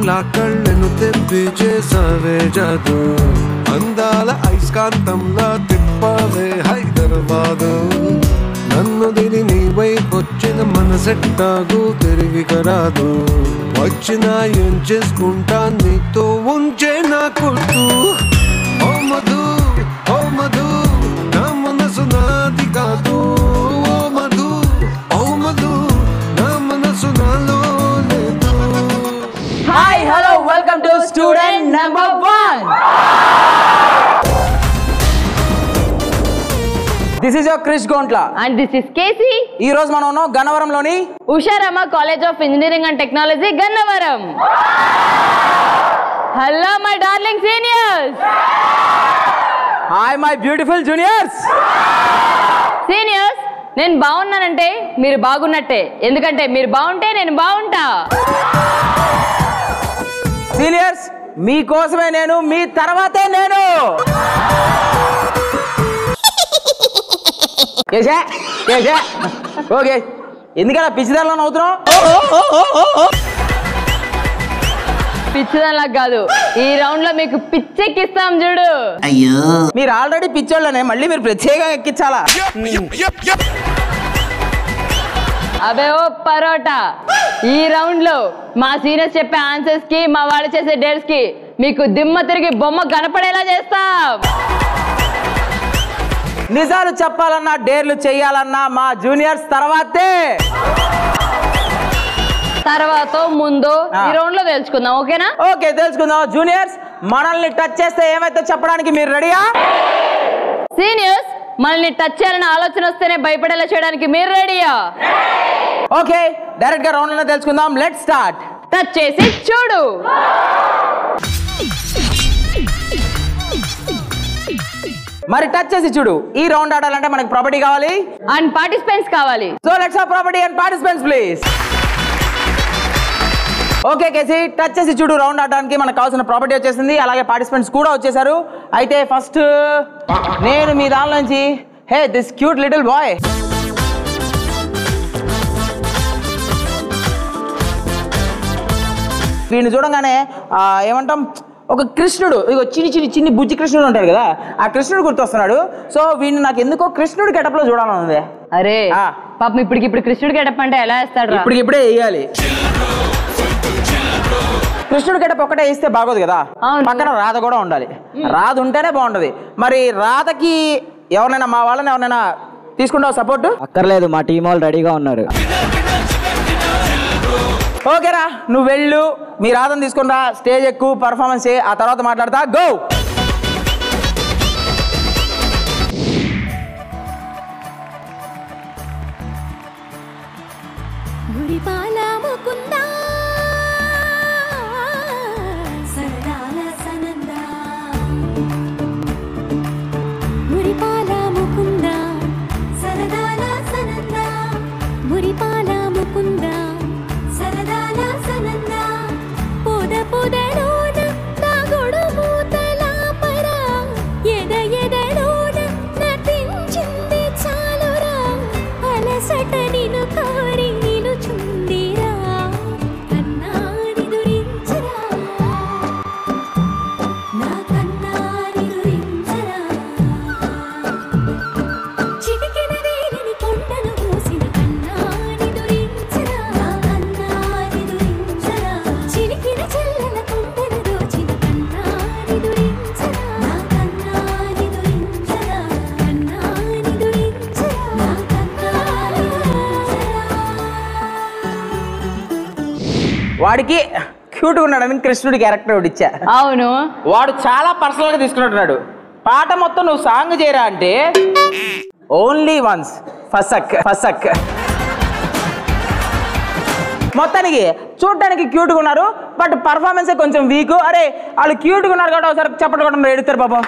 లా కళ్ళను తెప్పి చేసావే జాదు అందాల ఐస్కాంతంలా తిప్పావే హైదరాబాదు నన్ను దిని నీ వైపొచ్చిన మనసెట్టాగు తిరిగి కరాదు వచ్చినా ఏం చేసుకుంటా నీతో ఉంచే నా కొట్టు ఓ మధు ఓ మధు నా మనసు నాది కాదు ఓ మధు ఓ మధు నా మనసు నాలో లేదు hi hello welcome to student number one this is your Krish Gontla and this is KC ఈ రోజు మనం ఉన్నాం గన్నవరంలోని Usharamma college of engineering and technology Gannavaram hello my darling seniors hi my beautiful juniors seniors నేను బాగున్నానంటే మీరు బాగున్నట్టే ఎందుకంటే మీరు బాగుంటే నేను బాగుంటా సీనియర్స్ మీకోసమే నేను మీ తర్వాతే నేను కేసా కేసా ఓకే ఎందుకలా పిచ్చిదారిలో నవ్వుతున్నావు పిచ్చిదనలా కాదు ఈ రౌండ్ లో మీకు పిచ్చెక్కిస్తాం చూడు మీరు ఆల్రెడీ పిచ్చోళ్ళనే మళ్ళీ మీరు ప్రత్యేకంగా ఎక్కించాలా అబే ఓ పరోటా ఈ రౌండ్ లో మా సీనియర్స్ చెప్పే ఆన్సర్స్ కి మా వాళ్ళు చేసే డేట్స్ కి మీకు దిమ్మ తిరిగి బొమ్మ కనపడేలా చేస్తాం నిజాలు చెప్పాలన్నా డేర్లు చేయాలన్నా మా జూనియర్స్ తర్వాతే తర్వాత ముందు ఆ. ఈ రౌండ్ లో తెలుసుకుందాం ఓకేనా ఓకే తెలుసుకుందాం జూనియర్స్ మనల్ని టచ్ చేస్తే ఏమైతే చెప్పడానికి మీరు రెడీయా సీనియర్స్ మనల్ని టచ్ చేయాలని ఆలోచన వస్తేనే భయపడేలా చేయడానికి మీరు రెడీయా ఓకే డైరెక్ట్ గా రౌండ్ లోనే తెలుసుకుందాం లెట్ స్టార్ట్ టచ్ చేసి చూడు మరి టచ్ చేసి చూడు ఈ రౌండ్ ఆడాలంటే మనకి ప్రాపర్టీ కావాలి అండ్ పార్టిసిపెంట్స్ కావాలి so let's have property and participants please okay KC touch చేసి చూడు రౌండ్ ఆడడానికి మనకు కావాల్సిన ప్రాపర్టీ వచ్చేసింది అలాగే పార్టిసిపెంట్స్ కూడా వచ్చేసారు అయితే ఫస్ట్ నేను మీ దాని నుంచి hey this cute little boy వీడిని చూడంగానే ఆ, ఏమంటాం ఒక కృష్ణుడు ఇగో చిన్ని చిన్ని చిన్ని బుజ్జి కృష్ణుడు ఉంటాడు కదా ఆ కృష్ణుడు గుర్తొస్తున్నాడు సో వీడిని నాకు ఎందుకో కృష్ణుడి గెటప్లో చూడాలని ఉంది అరే ఆ. పాపం ఇప్పటికి ఇప్పుడు కృష్ణుడు గెటప్ అంటే ఎలా వేస్తాడు రా? ఇప్పటికిప్పుడే వేయాలి కృష్ణుడు గెటప్ ఒక్కటే వేస్తే బాగోదు కదా అవును. పక్కన రాధ కూడా ఉండాలి రాధ ఉంటేనే బాగుంటది మరి రాధకి ఎవరినైనా మా వాళ్ళని ఎవరినైనా తీసుకుంటావు సపోర్ట్ అక్కర్లేదు మా టీం వాళ్ళు రెడీగా ఉన్నారు ఓకేరా నువ్వు వెళ్ళు మీ రాధను తీసుకుని రా స్టేజ్ ఎక్కువ పర్ఫార్మెన్స్ చేయి ఆ తర్వాత మాట్లాడతా గో గుడిపాల ముకుంద సరదాల సనంద మురిపాల ముకుంద సరదాల సనంద మురిపాల ముకుంద సరదాల సనంద పొద పొదలోన తాగుడు మూతల పరా ఎద ఎదలోన నటించింది చాలురా అలసట నిను కోరి నిను చుందిరా కన్నాని దురించరా నా కన్నాని దురించరా చిటికెన వేలిని కొండను మూసిన కన్నాని దురించరా నా కన్నాని దురించరా చిలికిన చెల్లెల కొండను దోచిన కన్నాని దురించరా నా కన్నాని దురించరా కన్నాని దురించరా నా కన్నాని వాడికి క్యూట్గా ఉన్నాడని కృష్ణుడి క్యారెక్టర్ ఒకటి ఇచ్చా అవును వాడు చాలా పర్సనల్ గా తీసుకున్నట్టున్నాడు పాట మొత్తం నువ్వు సాంగ్ చేయరా అంటే ఓన్లీ వన్స్ ఫసక్ ఫసక్ మొత్తానికి చూడటానికి క్యూట్గా ఉన్నారు బట్ పర్ఫార్మెన్స్ కొంచెం వీక్ అరే వాళ్ళు క్యూట్గా ఉన్నారు కాబట్టి ఒకసారి చెప్పడం కూడా ఎడుతారు పాపం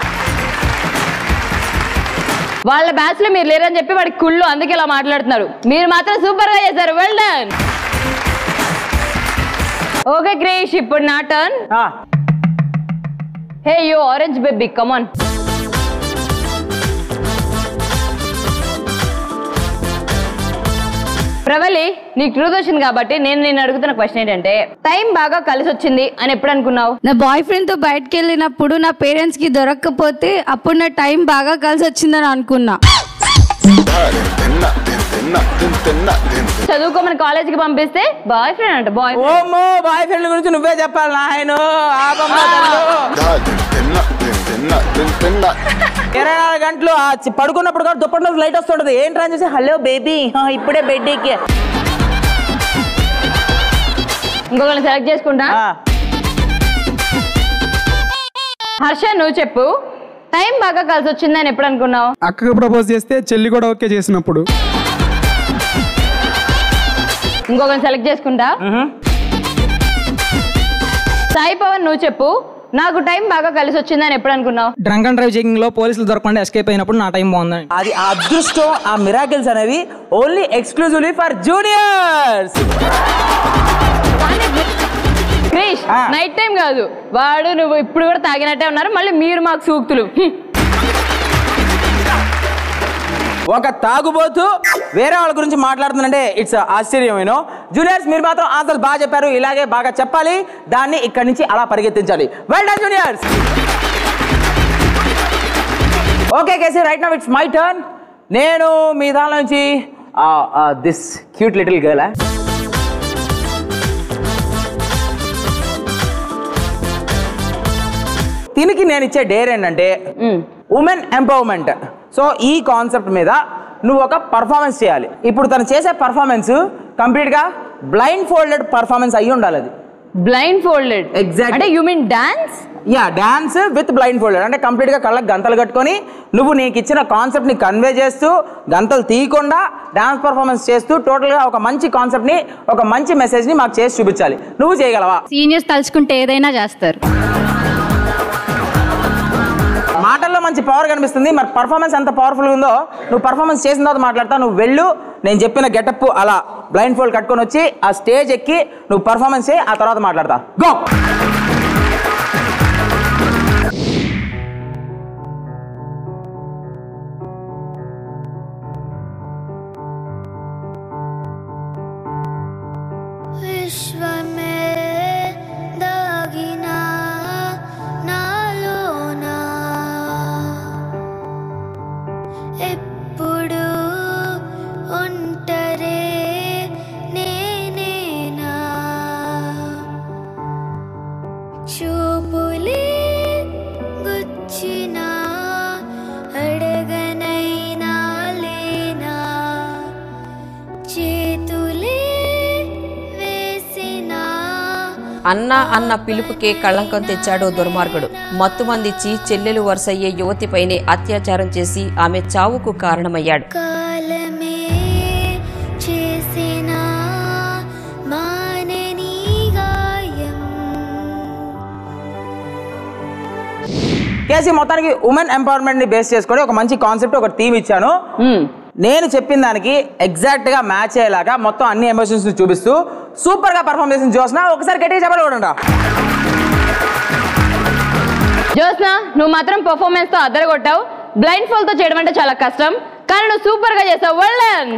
వాళ్ళ బ్యాచ్ లో మీరు లేరని చెప్పి వాడికి కుళ్ళు అందుకే ఇలా మాట్లాడుతున్నారు మీరు మాత్రం సూపర్ గా చేశారు వెల్ డన్ ఓకే క్రేష్ ఇప్పుడు నా టర్న్ ఆ, hey you orange baby come on Pravali నీకు ట్రూత్ వచ్చింది కాబట్టి నేను నేను అడుగుతున్న క్వశ్చన్ ఏంటంటే టైం బాగా కలిసి వచ్చింది అని ఎప్పుడు అనుకున్నావు నా బాయ్ ఫ్రెండ్తో బయటకు వెళ్ళినప్పుడు నా పేరెంట్స్కి దొరకకపోతే అప్పుడు నా టైం బాగా కలిసి వచ్చిందని అనుకున్నా చదువుకోమని కాలేజీకి పంపిస్తే బాయ్ ఫ్రెండ్ అంట బాయ్ ఓమ్మో బాయ్ ఫ్రెండ్ గురించి నువ్వే చెప్పాలి నాయన ఇరవై నాలుగు గంటలు ఆ చి- పడుకున్నప్పుడు కూడా దుప్పట్లో లైట్ వస్తుంటది ఏంట్రా అని చూసి హలో బేబీ ఇప్పుడే బెడ్ ఎక్కి ఇంకొకరిని సెలెక్ట్ చేసుకుంటా ఆ, హర్ష నువ్వు చెప్పు టైం బాగా కలిసి వచ్చిందని ఎప్పుడు అనుకున్నావు అక్కకు ప్రపోజ్ చేస్తే చెల్లి కూడా ఓకే చేసినప్పుడు ఇంకొకరిని సెలెక్ట్ చేసుకుంటా సాయి పవన్ నువ్వు చెప్పు నాకు టైం బాగా కలిసి వచ్చిందని ఎప్పుడు అనుకున్నావు డ్రంక్ అండ్ డ్రైవ్ చెకింగ్ లో పోలీసులు దొరకకుండా ఎస్కేప్ అయినప్పుడు నా టైం బాగుందని అది ఆ అదృష్టం ఆ మిరాకిల్స్ అనేవి only exclusively for juniors Krish ఆ. నైట్ టైం కాదు వాడు నువ్వు ఇప్పుడు కూడా తాగినట్టే ఉన్నారు మళ్ళీ మీరు మాకు సూక్తులు హ్మ్. ఒక తాగుబోతు వేరే వాళ్ళ గురించి మాట్లాడుతుందంటే ఇట్స్ ఆశ్చర్యమేనో జూనియర్స్ మీరు మాత్రం ఆన్సర్స్ బాగా చెప్పారు ఇలాగే బాగా చెప్పాలి దాన్ని ఇక్కడి నుంచి అలా పరిగెత్తించాలి well done juniors okay KC right now it's my turn నేను మీ దాని నుంచి దిస్ క్యూట్ లిటిల్ గర్ల్ దీనికి నేను ఇచ్చే డేర్ ఏంటంటే ఉమెన్ ఎంపవర్మెంట్ సో ఈ కాన్సెప్ట్ మీద నువ్వు ఒక పర్ఫార్మెన్స్ చేయాలి ఇప్పుడు తను చేసే పర్ఫార్మెన్స్ కంప్లీట్గా బ్లైండ్ ఫోల్డెడ్ పర్ఫార్మెన్స్ అయ్యి ఉండాలి అది బ్లైండ్ ఫోల్డెడ్ Exactly. అంటే you mean dance yeah dance with blindfolded అంటే కంప్లీట్గా కళ్ళకి గంతలు కట్టుకొని నువ్వు నీకు ఇచ్చిన కాన్సెప్ట్ని కన్వే చేస్తూ గంతలు తీయకుండా డాన్స్ పర్ఫార్మెన్స్ చేస్తూ టోటల్గా ఒక మంచి కాన్సెప్ట్ని ఒక మంచి మెసేజ్ని మాకు చేసి చూపించాలి నువ్వు చేయగలవా సీనియర్స్ తలుచుకుంటే ఏదైనా చేస్తారు మాటల్లో మంచి పవర్ కనిపిస్తుంది మరి పర్ఫార్మెన్స్ ఎంత పవర్ఫుల్ ఉందో నువ్వు పర్ఫార్మెన్స్ చేసిన తర్వాత మాట్లాడతా నువ్వు వెళ్ళు నేను చెప్పిన గెటప్ అలా బ్లైండ్ ఫోల్డ్ కట్టుకొని వచ్చి ఆ స్టేజ్ ఎక్కి నువ్వు పర్ఫార్మెన్స్ చేయి ఆ తర్వాత మాట్లాడతా గో విశ్వమే దాగిన నాలోన ఎప్పుడు ఒంటరే నేనేనా చూపులే గుచ్చిన అడగనైనా లేనా చేతులే వేసినా అన్న అన్న పిలుపుకే కళంకం తెచ్చాడో దుర్మార్గుడు మత్తుమందిచ్చి చెల్లెలు వరుసయ్యే యువతిపైనే అత్యాచారం చేసి ఆమె చావుకు కారణమయ్యాడు కాలమే చేసిన మానని గాయం కేసీ మొత్తానికి ఉమెన్ ఎంపవర్మెంట్ ని బేస్ చేసుకొని ఒక మంచి కాన్సెప్ట్ ఒక థీమ్ ఇచ్చాను నేను చెప్పిన దానికి ఎగ్జాక్ట్ గా మ్యాచ్ అయ్యేలాగా మొత్తం అన్ని ఎమోషన్స్ ని చూపిస్తూ సూపర్ గా పర్ఫామ్ చేసిన జోస్న ఒకసారి గట్టిగా చెప్పాలి కూడా జ్యోత్స్న నువ్వు మాత్రం పర్ఫార్మెన్స్ తో అద్దరు కొట్టావు బ్లైండ్ ఫోల్ తో చేయడం అంటే చాలా కష్టం కానీ నువ్వు సూపర్ గా చేసావు వెల్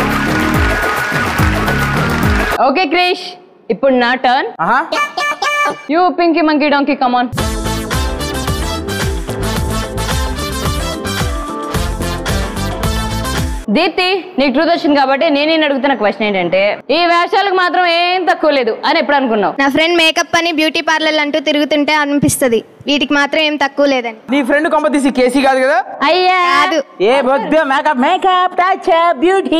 ఓకే క్రిష్ ఇప్పుడు నా టర్న్ ఆహా you pinky monkey donkey come on Deepti నీకు ట్రూత్ వచ్చింది కాబట్టి నేను నేను అడుగుతున్న క్వశ్చన్ ఏంటంటే ఈ వేషాలకు మాత్రం ఏం తక్కువ లేదు అని ఎప్పుడు అనుకున్నావు నా ఫ్రెండ్ మేకప్ అని బ్యూటీ పార్లర్ అంటూ తిరుగుతుంటే అనిపిస్తుంది వీటికి మాత్రం ఏం తక్కువ లేదని నీ ఫ్రెండ్ కొంప తీసి కేసీ కాదు కదా అయ్యా కాదు ఏ బొద్దు మేకప్ మేకప్ టచ్ బ్యూటీ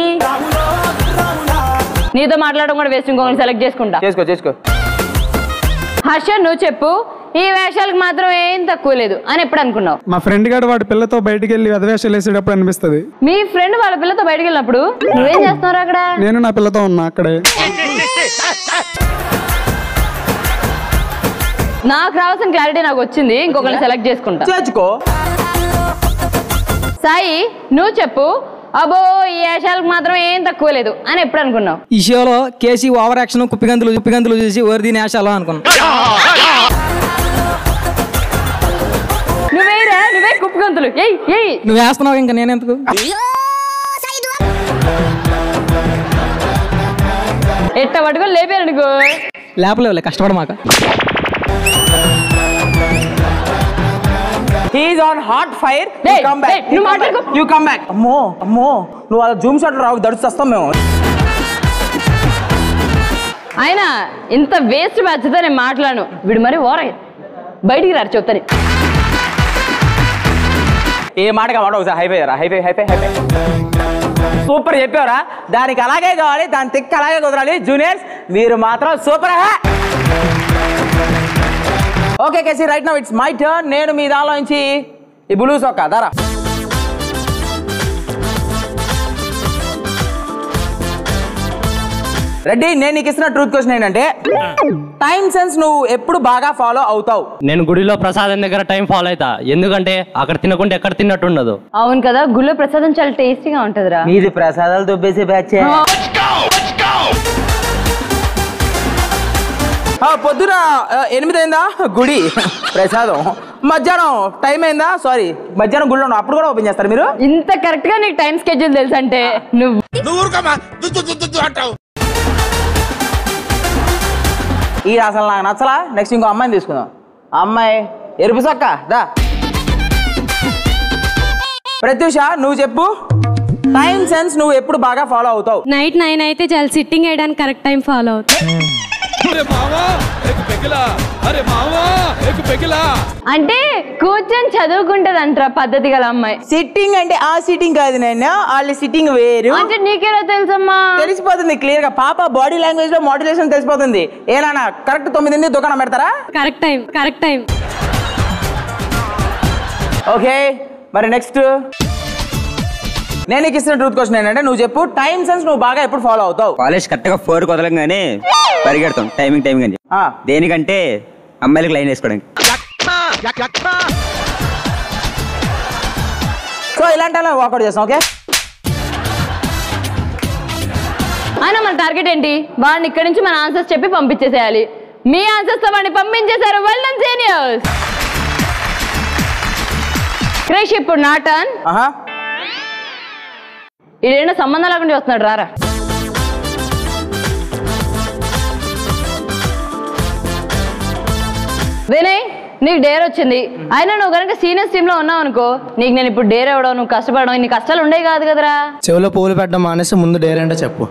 నీతో మాట్లాడడం కూడా వేస్ట్ ఇంకొకరిని సెలెక్ట్ చేసుకుంటా చేసుకో చేసుకో హర్ష నువ్వు చెప్పు ఈ వేషాలకు మాత్రం ఏం తక్కువ లేదు అని ఎప్పుడు అనుకున్నావు మా ఫ్రెండ్ గారు వాడి పిల్లతో బయటికి వెళ్ళి అధవేషాలు వేసేటప్పుడు అనిపిస్తుంది మీ ఫ్రెండ్ వాళ్ళ పిల్లతో బయటకు వెళ్ళినప్పుడు నువ్వేం చేస్తున్నావు అక్కడ నేను నా పిల్లతో ఉన్నా అక్కడే నాకు రావాల్సిన క్లారిటీ నాకు వచ్చింది ఇంకొకరిని సెలెక్ట్ చేసుకుంటా చేర్చుకో సాయి నువ్వు చెప్పు అబో ఈ వేషాలకు మాత్రం ఏం తక్కువ లేదు అని ఎప్పుడు అనుకున్నావు ఈ షోలో కేసీ ఓవర్ యాక్షన్ కుప్పిగంతులు కుప్పిగంతులు చూసి ఓరిది నేషాలో అనుకున్నా నువ్వేరా నువ్వే కుప్పగంతులు ఏయ్ ఏయ్ నువ్వు వేస్తున్నావు ఇంకా నేనెందుకు ఎట్ట పట్టుకొని లేపారు అనుకో లేపలేవులే కష్టపడమాక he's on hot fire Hey, come back hey, నువ్వు మాట్లాడుకో. యూ కమ్ బ్యాక్ అమ్మో అమ్మో నువ్వు అలా జూమ్ షాట్ రావు దడుస్తాం మేము ఆయన ఇంత వేస్ట్ మ్యాచ్తో నేను మాట్లాడను వీడు మరి ఓర బయటికి రారు చెప్తాను ఏ మాటగా మాట ఒకసారి హైఫై రా హైఫై హైఫై హైఫై సూపర్ చెప్పారా దానికి అలాగే కావాలి దాని తిక్క అలాగే కుదరాలి జూనియర్స్ మీరు మాత్రం super okay KC right now it's my turn నేను మీ దానిలో నుంచి ఈ బ్లూ సొక్క దారా రెడ్డి నేను నీకు ఇస్తున్న ట్రూత్ క్వశ్చన్ ఏంటంటే టైం సెన్స్ నువ్వు ఎప్పుడు బాగా ఫాలో అవుతావు నేను గుడిలో ప్రసాదం దగ్గర టైం ఫాలో అవుతా ఎందుకంటే అక్కడ తినకుండా ఎక్కడ తిన్నట్టు ఉండదు అవును కదా గుళ్ళో ప్రసాదం చాలా టేస్టీగా ఉంటుందిరా మీది ప్రసాదాలు దుబ్బేసే బ్యాచ్ పొద్దున ఆ, ఎనిమిది అయిందా గుడి ప్రసాదం మధ్యాహ్నం టైం అయిందా సారీ మధ్యాహ్నం గుడిలో ఉన్నావు. అప్పుడు కూడా ఓపెన్ చేస్తారు మీరు ఇంత కరెక్ట్ గా నీకు టైం స్కెడ్యూల్ తెలుసు అంటే నువ్వు ఈ అసలు నాకు నచ్చలా నెక్స్ట్ ఇంకో అమ్మాయిని తీసుకుందాం అమ్మాయి ఎరుపు సక్క దా ప్రత్యూష నువ్వు చెప్పు టైం సెన్స్ నువ్వు ఎప్పుడు బాగా ఫాలో అవుతావు నైట్ నైన్ అయితే చాలా సిట్టింగ్ వేయడానికి కరెక్ట్ టైం ఫాలో అవుతుంది అంటే కూర్చొని చదువుకుంటది అంటారా పద్ధతి గల అమ్మాయి సిట్టింగ్ అంటే ఆ సిట్టింగ్ కాదు నేను వాళ్ళ సిట్టింగ్ వేరు అంటే నీకేలా తెలుసమ్మా తెలిసిపోతుంది క్లియర్ గా పాప బాడీ లాంగ్వేజ్ లో మోటివేషన్ తెలిసిపోతుంది ఏనా కరెక్ట్ తొమ్మిదింది దుకాణం పెడతారా correct time correct time okay మరి నెక్స్ట్ నేను నీకు ఇస్తున్న ట్రూత్ క్వశ్చన్ ఏంటంటే నువ్వు చెప్పు టైం సెన్స్ నువ్వు బాగా ఎప్పుడు ఫాలో అవుతావు కాలేజ్ కరెక్ట్గా ఫోర్ వదలంగానే పరిగెడతాం టైమింగ్ టైమింగ్ అని ఆ. దేనికంటే అమ్మాయిలకు లైన్ వేసుకోవడానికి సో ఇలాంటి వాళ్ళని వాకౌట్ చేస్తాం ఓకే అయినా మన టార్గెట్ ఏంటి వాడిని ఇక్కడి నుంచి మన ఆన్సర్స్ చెప్పి పంపించేసేయాలి మీ ఆన్సర్స్ తో వాడిని పంపించేశారు వెల్ డన్ సీనియర్స్ క్రేష్ ఇప్పుడు నా టర్న్ ఆహా ఇదేంటో సంబంధం లేకుండా వస్తున్నాడు రారా వినయ్ నీకు డేర్ వచ్చింది అయినా నువ్వు కనుక సీనియర్స్ టీమ్ లో ఉన్నావు అనుకో నీకు నేను ఇప్పుడు డేర్ ఇవ్వడం నువ్వు కష్టపడడం ఇన్ని కష్టాలు ఉండేవి కాదు కదరా చెవిలో పువ్వులు పెట్టడం మానేసి ముందు డేరేంటో చెప్పు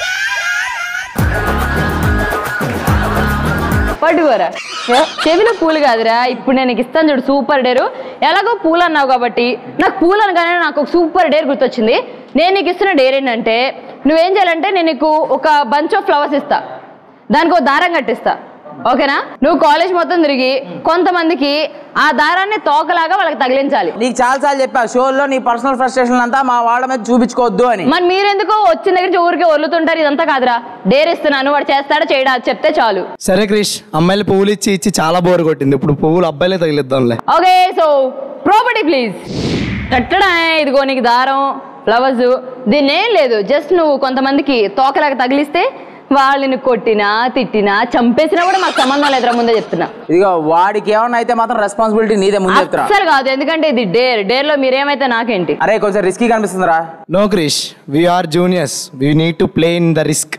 పట్టుకోరా చెవిలో పూలు కాదురా ఇప్పుడు నేను నీకు ఇస్తాను చూడు సూపర్ డేరు ఎలాగో పూలు అన్నావు కాబట్టి నాకు పూలు అనగానే నాకు ఒక సూపర్ డేర్ గుర్తొచ్చింది నేను నీకు ఇస్తున్న డేర్ ఏంటంటే నువ్వేం చేయాలంటే నేను నీకు ఒక బంచ్ ఆఫ్ ఫ్లవర్స్ ఇస్తా దానికి ఒక దారం కట్టిస్తా ఓకేనా నువ్వు కాలేజ్ మొత్తం తిరిగి కొంతమందికి ఆ దారాన్ని తోకలాగా వాళ్ళకి తగిలించాలి నీకు చాలా సార్లు చెప్పా షోల్లో నీ పర్సనల్ ఫ్రస్ట్రేషన్ అంతా మా వాళ్ళ మీద చూపించుకోవద్దు అని మరి మీరెందుకు వచ్చిన దగ్గర నుంచి ఊరికే వదులుతుంటారు ఇదంతా కాదురా డేర్ ఇస్తున్నాను వాడు చేస్తాడా చేయడా అది చెప్తే చాలు సరే క్రిష్ అమ్మాయిలు పువ్వులు ఇచ్చి ఇచ్చి చాలా బోర్ కొట్టింది ఇప్పుడు పువ్వులు అబ్బాయిలే తగిలిద్దాంలే ఓకే సో ప్రాపర్టీ ప్లీజ్ కట్టడా ఇదిగో నీకు దారం ఫ్లవర్స్ దీన్ని ఏం లేదు జస్ట్ నువ్వు కొంతమందికి తోకలాగా తగిలిస్తే వాళ్ళని కొట్టినా తిట్టినా చంపేసినా కూడా మాకు సంబంధం లేదురా ముందే చెప్తున్నా ఇదిగో వాడికి ఏమన్నా అయితే మాత్రం రెస్పాన్సిబిలిటీ నీదే ముందు చెప్తున్నా అస్సలు కాదు ఎందుకంటే ఇది డేర్ డేర్ లో మీరేమైతే నాకేంటి అరే కొంచెం రిస్కీ కనిపిస్తుందిరా no Krish we are juniors we need to play in the risk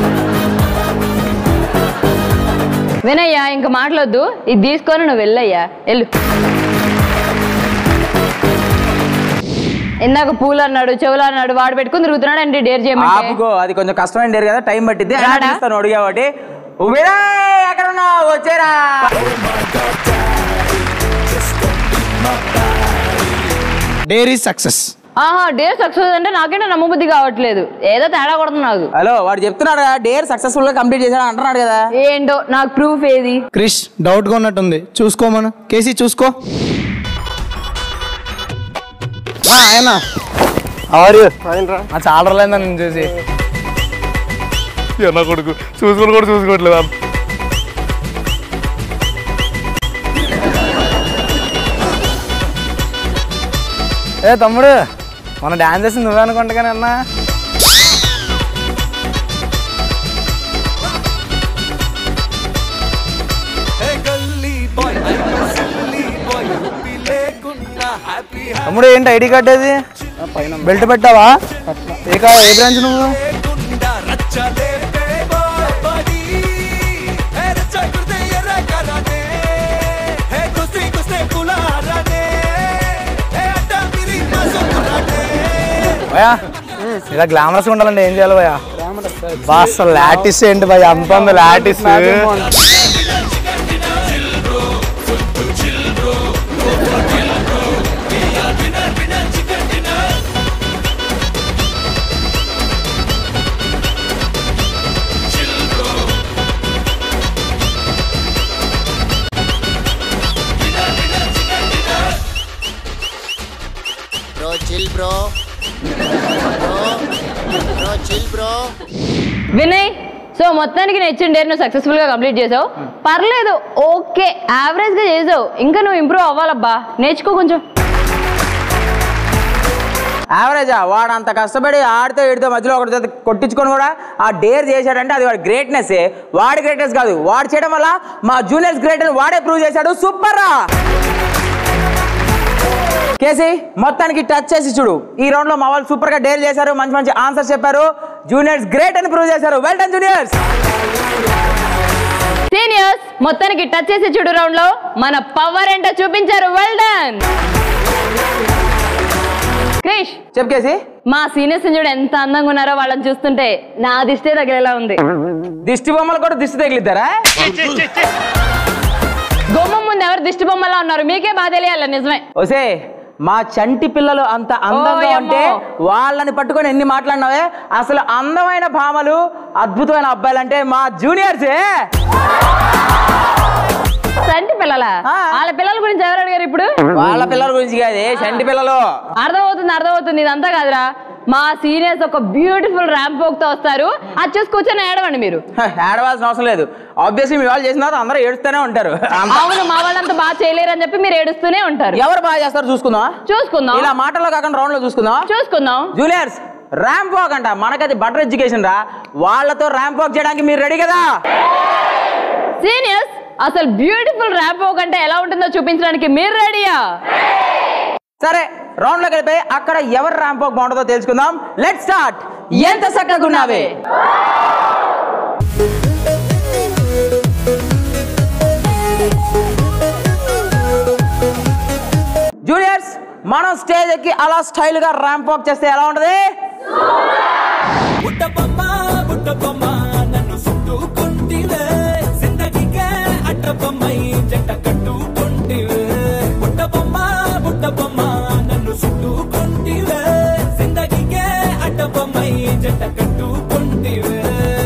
వినయ్యా ఇంకా మాట్లాడొద్దు ఇది తీసుకొని నువ్వు వెళ్ళయ్యా వెళ్ళు ఇందాక పూలు అన్నాడు చెవులు అన్నాడు వాడు పెట్టుకుని తిరుగుతున్నాడు అంటే డేర్ చేయమంటే ఆపుకో అది కొంచెం కష్టమైన డేర్ కదా టైం పట్టింది అయినా రాడా? పిలుస్తాను అడిగా ఒకటి వినయ్, ఎక్కడ ఉన్నావు వచ్చేరా డేర్ ఈజ్ సక్సెస్ ఆహా డేర్ సక్సెస్ అంటే నాకేంటో నమ్మబుద్ధి కావట్లేదు ఏదో తేడా కొడుతుంది నాకు హలో వాడు చెప్తున్నాడు కదా డేర్ సక్సెస్ఫుల్ గా కంప్లీట్ చేశాడు అంటున్నాడు కదా ఏంటో నాకు ప్రూఫ్ ఏది క్రిష్ డౌట్ గా ఉన్నట్టుంది చూసుకోమను కేసీ చూసుకో ఆయన చాలా రోజులైందా నేను చూసి నా కొడుకు చూసుకొని కూడా చూసుకోవట్లేదు ఏ తమ్ముడు మన డాన్స్ చేసింది నువ్వే అనుకుంటా కానీ అన్నా తమ్ముడు ఏంటి ఐడి కార్డ్ అది బెల్ట్ పెట్టావా ఏ కా ఏ బ్రాంచ్ నువ్వు భయ్యా ఇలా గ్లామరస్ ఉండాలంటే ఏం చేయాలి భయ్యా బా అసలు లాటిస్ ఏంటి భయ్యా అంత ఉంది లాటిస్ bro chill bro bro bro chill bro Vinay so మొత్తానికి నేను ఇచ్చిన డేర్ నువ్వు సక్సెస్ఫుల్ గా కంప్లీట్ చేసావు పర్లేదు ఓకే యావరేజ్ గా చేసావు ఇంకా నువ్వు ఇంప్రూవ్ అవ్వాలబ్బా నేర్చుకో కొంచెం యావరేజా వాడు అంత కష్టపడి ఆడితో ఈడితో మధ్యలో ఒకటి చేత కొట్టించుకొని కూడా ఆ డేర్ చేశాడంటే అది వాడి గ్రేట్నెస్ వాడి గ్రేట్నెస్ కాదు వాడు చేయడం వల్ల మా జూనియర్స్ గ్రేట్ అని వాడే ప్రూవ్ చేశాడు సూపర్ రా కేసీ మొత్తానికి టచ్ చేసి చూడు ఈ రౌండ్ లో మా వాళ్ళు సూపర్ గా డేర్ చేశారు మంచి మంచి ఆన్సర్స్ చెప్పారు జూనియర్స్ గ్రేట్ అని ప్రూవ్ చేశారు వెల్ డన్ జూనియర్స్ సీనియర్స్ మొత్తానికి టచ్ చేసి చూడు రౌండ్ లో మన పవర్ ఏంటో చూపించారు వెల్ డన్ క్రిష్ చెప్పేసి మా సీనియర్స్ చూడు ఎంత అందంగా ఉన్నారో వాళ్ళని చూస్తుంటే నా దిష్టే తగిలేలా ఉంది దిష్టి బొమ్మలు కూడా దిష్టి తగిలిద్దారా గుమ్మం ముందు ఎవరు దిష్టి బొమ్మలా ఉన్నారు మీకే బాధ తెలియాలి నిజమే ఒసే మా చంటి పిల్లలు అంత అందంగా ఓయమ్మో. ఉంటే వాళ్ళని పట్టుకొని ఎన్ని మాట్లాడినావే అసలు అందమైన భామలు అద్భుతమైన అబ్బాయిలు అంటే మా జూనియర్సే సంటి పిల్లల వాళ్ళ పిల్లల గురించి ఎవరు అడిగారు ఇప్పుడు వాళ్ళ పిల్లల గురించి కాదే చంటి పిల్లలు అర్థమవుతుంది అర్థమవుతుంది ఇదంతా కాదురా మా సీనియర్స్ ఒక బ్యూటిఫుల్ ర్యాంప్ తో వస్తారు అది చూసి కూర్చొని ఏడవండి మీరు హ, ఏడవాల్సిన అవసరం లేదు ఆబ్వియస్లీ మీ వాళ్ళు చేసిన తర్వాత అందరూ ఏడుస్తూనే ఉంటారు అవును మా వాళ్ళంతా బాగా చేయలేరు అని చెప్పి మీరు ఏడుస్తూనే ఉంటారు ఎవరు బాగా చేస్తారు చూసుకుందాం చూసుకుందాం ఇలా మాటల్లో కాకుండా రౌండ్ లో చూసుకుందాం చూసుకుందాం జూనియర్స్ ర్యాంప్ వాక్ అంట మనకది బటర్ ఎడ్యుకేషన్ రా వాళ్ళతో ర్యాంప్ వాక్ చేయడానికి మీరు రెడీ కదా సీనియర్స్ అసలు బ్యూటిఫుల్ ర్యాంప్ వాక్ అంటే ఎలా ఉంటుందో చూపించడానికి మీరు రెడీయా సరే రౌండ్ లోకి వెళ్ళిపోయి అక్కడ ఎవరు ర్యాంప్ వాక్ బాగుంటుందో తెలుసుకుందాం లెట్ స్టార్ట్ ఎంత చక్కగా ఉన్నావే జూనియర్స్ మనం స్టేజ్ ఎక్కి అలా స్టైల్ గా ర్యాంప్ వాక్ చేస్తే ఎలా ఉంటది నన్ను చుట్టుకుంటివే జిందగీకే అడ్డబొమ్మై జంట కట్టుకుంటివే బుట్టబొమ్మ బుట్టబొమ్మ నన్ను చుట్టుకుంటివే జిందగీకే అడ్డబొమ్మై జంట కట్టుకుంటివే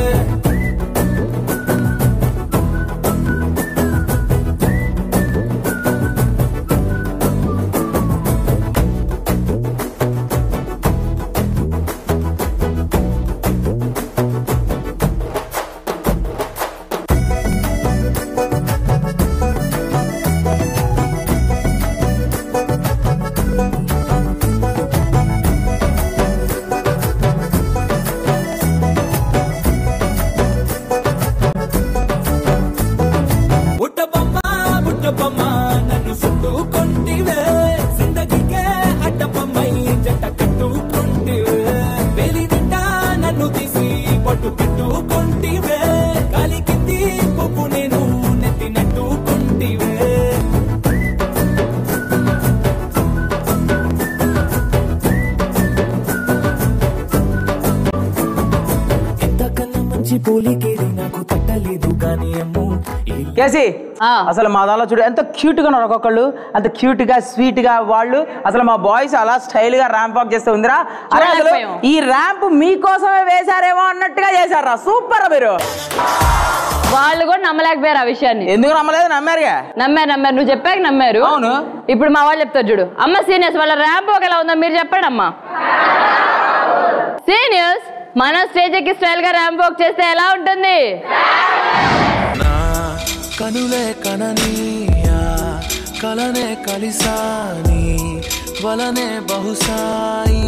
బుట్టబొమ్మ బుట్టబొమ్మ నన్ను చుట్టుకుంటివే జిందగీకే అడ్డబొమ్మై జంట కట్టుకుంటివే వేలి నిండా నన్ను తీసి పట్టు పెట్టుకుంటివే కాలి కింది పువ్వు నేను నెత్తినట్టుకుంటివే ఎంతకన్నా మంచి పోలికేది నాకు తట్టలేదు కానీ అమ్మో ఈ కేసి అసలు మా దానిలో చూడు ఎంత క్యూట్ గా ఉన్నారు ఒక్కొక్కళ్ళు అంత క్యూట్ గా స్వీట్ గా వాళ్ళు అసలు మా బాయ్స్ అలా స్టైల్ గా ర్యాంప్ వాక్ చేస్తే ఉందిరా అరే అసలు చూడలేకపోయాం. ఈ ర్యాంప్ మీకోసమే వేశారేమో అన్నట్టుగా చేశారా సూపర్ మీరు వాళ్ళు కూడా నమ్మలేకపోయారు ఆ విషయాన్ని ఎందుకు నమ్మలేదు నమ్మారుగా నమ్మారు నమ్మారు నువ్వు చెప్పాక నమ్మారు అవును ఇప్పుడు మా వాళ్ళు చెప్తారు చూడు అమ్మ సీనియర్స్ వాళ్ళ ర్యాంప్ ఒక ఎలా ఉందో మీరు చెప్పండి అమ్మా సీనియర్స్ మన స్టేజ్ ఎక్కి స్టైల్ గా ర్యాంప్ వాక్ చేస్తే ఎలా ఉంటుంది కనులే కననీయా కలనే కలిసాని వలనే బహుశాయి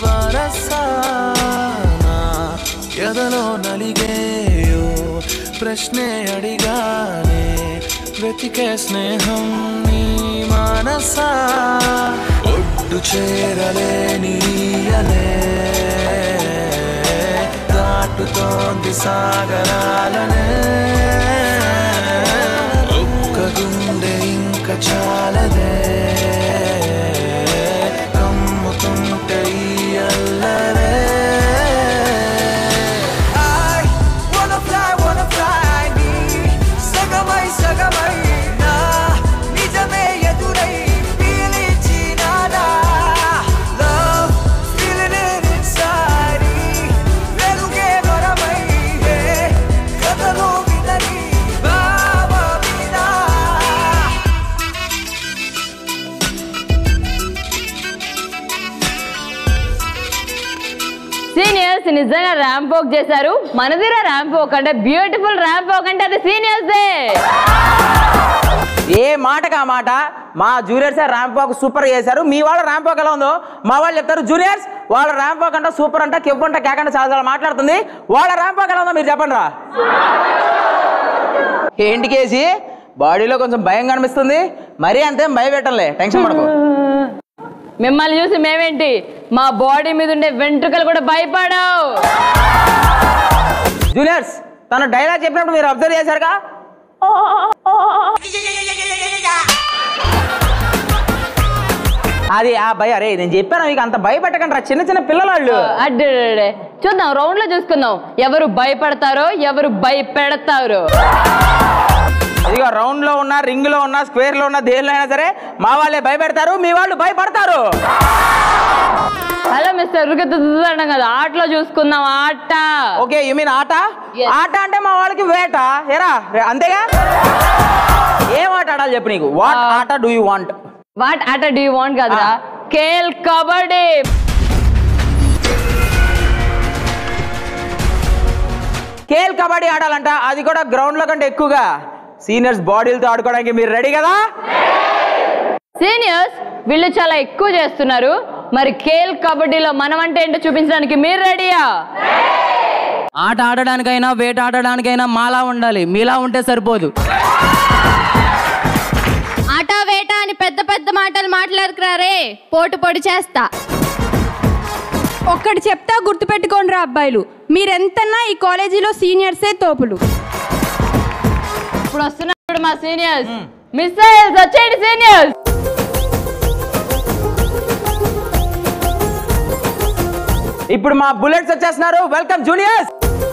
వరసానా ఎదలో నలిగేయో ప్రశ్నే అడిగానే వెతికే స్నేహం నీ మానసా ఒడ్డు చేరలేనీయలే దాటుతోంది సాగరాలనే ఒక్క గుండె ఇంక చాలదే కమ్ముతుంటే ఈ అల్లరే సీనియర్స్ నిజంగా ర్యాంప్ వాక్ చేశారు మనదిరా ర్యాంప్ వాక్ అంటే బ్యూటిఫుల్ ర్యాంప్ వాక్ అంటే అది సీనియర్స్ డే ఏ మాటకి ఆ మాట మా జూనియర్స్ ర్యాంప్ వాక్ సూపర్ చేశారు మీ వాళ్ళ ర్యాంప్ వాక్ ఎలా ఉందో మా వాళ్ళు చెప్తారు జూనియర్స్ వాళ్ళ ర్యాంప్ వాక్ అంటే సూపర్ అంట కివ్వంట కేకంట చాలా చాలా మాట్లాడుతుంది వాళ్ళ ర్యాంప్ వాక్ ఎలా ఉందో మీరు చెప్పండి రా ఏంటి కేసి బాడీలో కొంచెం భయం కనిపిస్తుంది మరీ అంతే భయపెట్టంలే టెన్షన్ పడకు మిమ్మల్ని చూసి మేమేంటి మా బాడీ మీద ఉండే వెంట్రుకలు కూడా భయపడవు జూనియర్స్ తను డైలాగ్ చెప్పినప్పుడు మీరు అబ్జర్వ్ చేశారుగా అది ఆ భయ అరే నేను చెప్పాను మీకు అంత భయపెట్టకండి రా చిన్న చిన్న పిల్లలాళ్ళు అడ్డే చూద్దాం రౌండ్ లో చూసుకుందాం ఎవరు భయపడతారో ఎవరు భయపెడతారో ఇదిగో రౌండ్ లో ఉన్నా రింగ్ లో ఉన్నా స్క్వేర్ లో ఉన్నా దేనిలో అయినా సరే మా వాళ్ళే భయపెడతారు మీ వాళ్ళు భయపడతారు హలో మిస్టర్ ఉరుకుతుందడం కదా ఆటలో చూసుకుందాం ఆట ఓకే యు మీన్ ఆట ఆట అంటే మా వాళ్ళకి వేట ఏరా రే- అంతేగా ఏం ఆట ఆడాలి చెప్పు నీకు వాట్ ఆట డూ యూ వాంట్ వాట్ ఆట డూ యూ వాంట్ కదరా కేల్ కబడ్డీ కేల్ కబడ్డీ ఆడాలంట అది కూడా గ్రౌండ్ లో కంటే ఎక్కువగా సీనియర్స్ బాడీలతో ఆడుకోవడానికి మీరు రెడీ కదా సీనియర్స్ వీళ్ళు చాలా ఎక్కువ చేస్తున్నారు మరి కేల్ కబడ్డీలో మనం అంటే ఏంటో చూపించడానికి మీరు రెడీయా ఆట ఆడడానికైనా వేట ఆడడానికైనా మాలా ఉండాలి మీలా ఉంటే సరిపోదు ఆట వేట అని పెద్ద పెద్ద మాటలు మాట్లాడుకురారే పోటు పొడి చేస్తా ఒక్కటి చెప్తా గుర్తుపెట్టుకోండి రా అబ్బాయిలు మీరెంతన్నా ఈ కాలేజీలో సీనియర్సే తోపులు ఇప్పుడు వస్తున్నారు మా సీనియర్స్ మిస్సైల్స్ వచ్చేయండి సీనియర్స్ ఇప్పుడు మా బుల్లెట్స్ వచ్చేస్తున్నారు వెల్కమ్ జూనియర్స్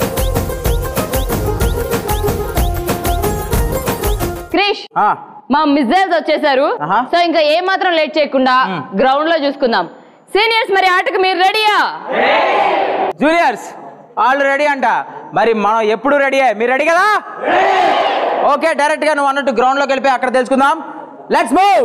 క్రిష్ మా మిజైల్స్ వచ్చేసారు సో ఇంకా ఏ మాత్రం లేట్ చేయకుండా గ్రౌండ్ లో చూసుకుందాం సీనియర్స్ మరి ఆటకు మీరు రెడీయా జూనియర్స్ వాళ్ళు రెడీ అంట మరి మనం ఎప్పుడు రెడీ మీరు రెడీ కదా ఓకే డైరెక్ట్ గా నువ్వు అన్నట్టు గ్రౌండ్ లోకి వెళ్ళిపోయి అక్కడ తెలుసుకుందాం లెట్స్ మూవ్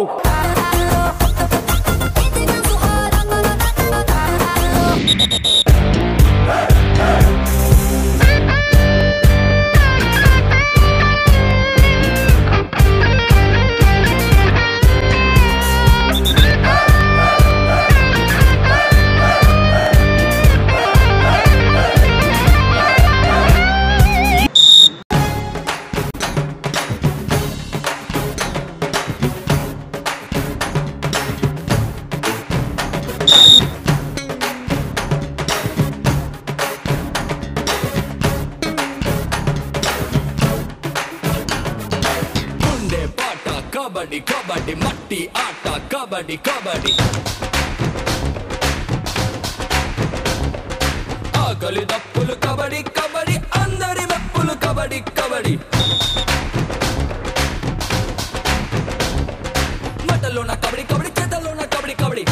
గుండె పాట కబడ్డీ కబడ్డీ మట్టి ఆట కబడ్డీ కబడ్డీ ఆకలి దప్పులు కబడ్డీ కబడ్డీ అందరి మెప్పులు కబడ్డీ కబడ్డీ మటలోన కబడ్డీ కబడ్డీ చేతల్లోన కబడ్డీ కబడ్డీ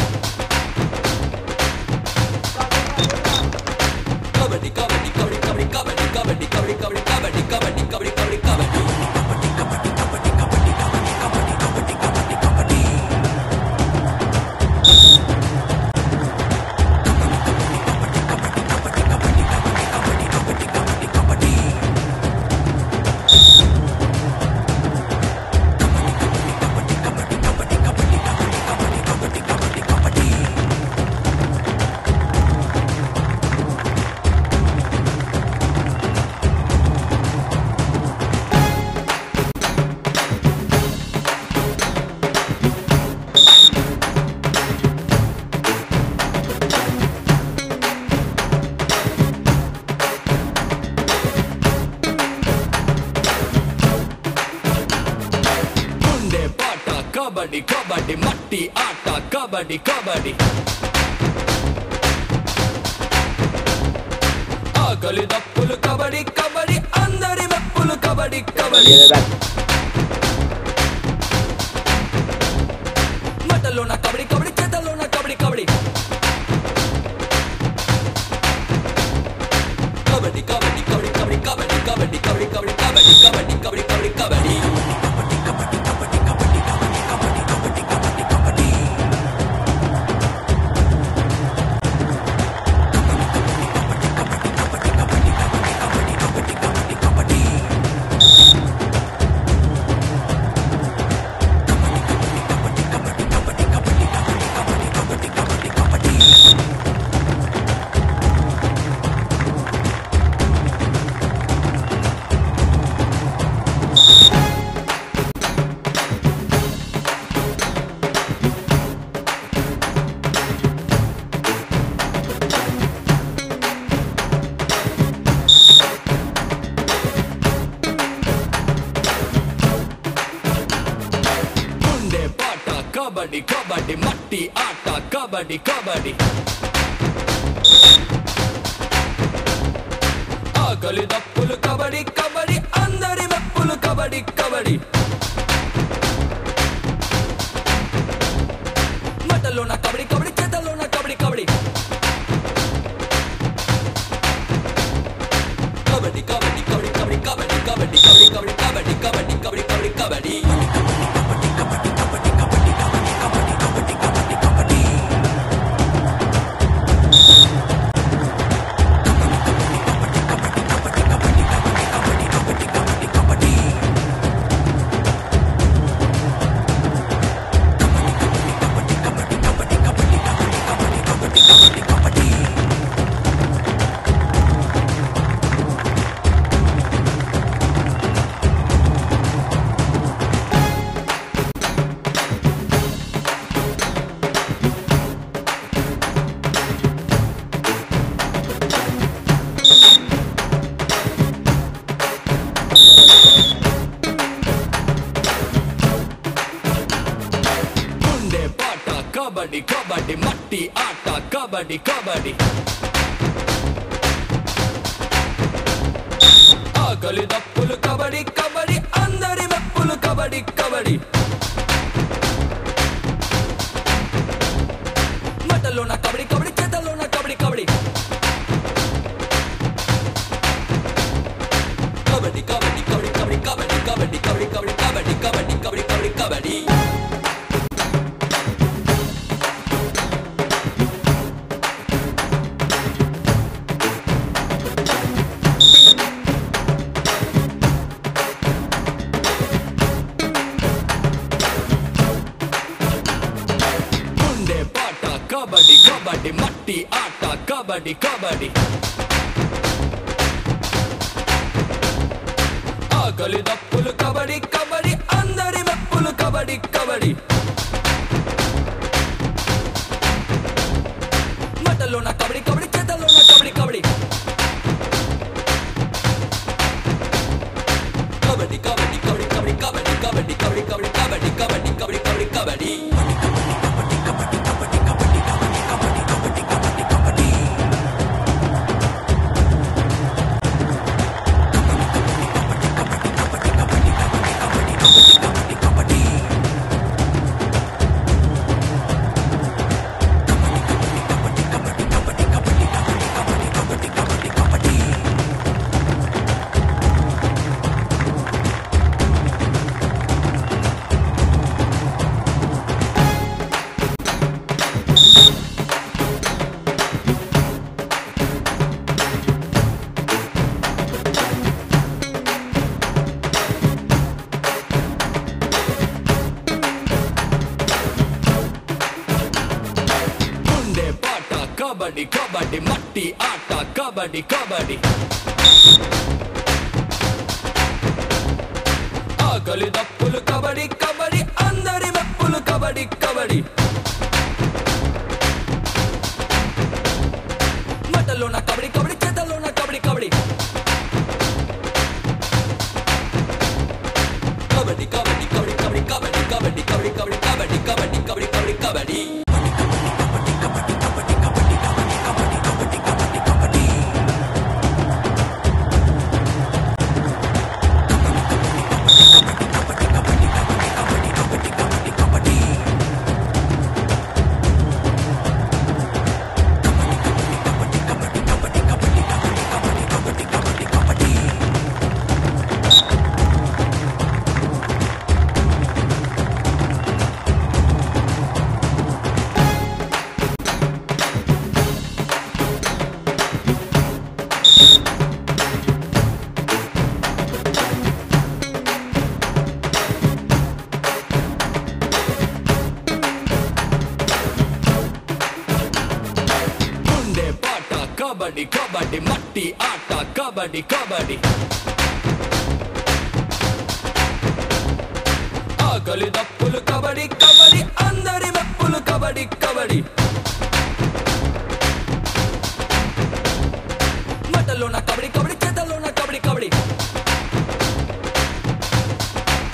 కబడ్డీ కబడ్డీ కబడ్డీ కబడ్డీ కబడ్డీ కబడ్డీ కబడ్డీ కబడ్డీ కబడ్డీ కబడ్డీ కబడ్డీ కబడ్డీ కబడ్డీ గుండె పాట కబడ్డీ కబడ్డీ మట్టి ఆట కబడ్డీ కబడ్డీ ఆకలి దప్పులు కబడ్డీ కబడ్డీ అందరి మెప్పులు కబడ్డీ కబడ్డీ మటలోన కబడ్డీ కబడ్డీ చేతల్లోన కబడ్డీ కబడ్డీ కబడ్డీ కబడ్డీ కబడ్డీ కబడ్డీ కబడ్డీ కబడ్డీ కబడ్డీ కబడ్డీ కబడ్డీ కబడ్డీ కబడ్డీ కబడ్డీ కబడ్డీ కబడ్డీ కబడ్డీ ఆకలి దప్పులు కబడ్డీ కబడ్డీ అందరి మెప్పులు కబడ్డీ కబడ్డీ మటలోన కబడ్డీ కబడ్డీ చేతలోన కబడ్డీ కబడ్డీ కబడ్డీ కబడ్డీ కబడ్డీ కబడ్డీ కబడ్డీ కబడ్డీ కబడ్డీ కబడ్డీ కబడ్డీ కబడ్డీ కబడ్డీ కబడ్డీ గుండె పాట కబడ్డీ కబడ్డీ మట్టి ఆట కబడ్డీ కబడ్డీ ఆకలి దప్పులు కబడ్డీ కబడ్డీ అందరి మెప్పులు కబడ్డీ కబడ్డీ మటలోన కబడ్డీ కబడ్డీ చేతలోన కబడ్డీ కబడ్డీ కబడ్డీ కబడ్డీ కబడ్డీ కబడ్డీ కబడ్డీ కబడ్డీ కబడ్డీ కబడ్డీ కబడ్డీ కబడ్డీ కబడ్డీ కబడ్డీ కబడ్డీ గుండె పాట కబడ్డీ కబడ్డీ మట్టి ఆట కబడ్డీ కబడ్డీ ఆకలి దప్పులు కబడ్డీ కబడ్డీ అందరి మెప్పులు కబడ్డీ కబడ్డీ మటలోన కబడ్డీ కబడ్డీ చేతలోన కబడ్డీ కబడ్డీ కబడ్డీ కబడ్డీ కబడ్డీ కబడ్డీ కబడ్డీ కబడ్డీ కబడ్డీ కబడ్డీ కబడ్డీ కబడ్డీ కబడ్డీ కబడ్డీ కబడ్డీ గుండె పాట కబడ్డీ కబడ్డీ మట్టి ఆట కబడ్డీ కబడ్డీ ఆకలి దప్పులు కబడ్డీ కబడ్డీ అందరి మెప్పులు కబడ్డీ కబడ్డీ మటలోన కబడ్డీ కబడ్డీ చేతలోన కబడ్డీ కబడ్డీ కబడ్డీ కబడ్డీ కబడ్డీ కబడ్డీ కబడ్డీ కబడ్డీ కబడ్డీ కబడ్డీ కబడ్డీ కబడ్డీ కబడ్డీ కబడ్డీ కబడ్డీ గుండె పాట కబడ్డీ కబడ్డీ మట్టి ఆట కబడ్డీ కబడ్డీ ఆకలి దప్పులు కబడ్డీ కబడ్డీ అందరి మెప్పులు కబడ్డీ కబడ్డీ మటలోన కబడ్డీ కబడ్డీ చేతలోన కబడ్డీ కబడ్డీ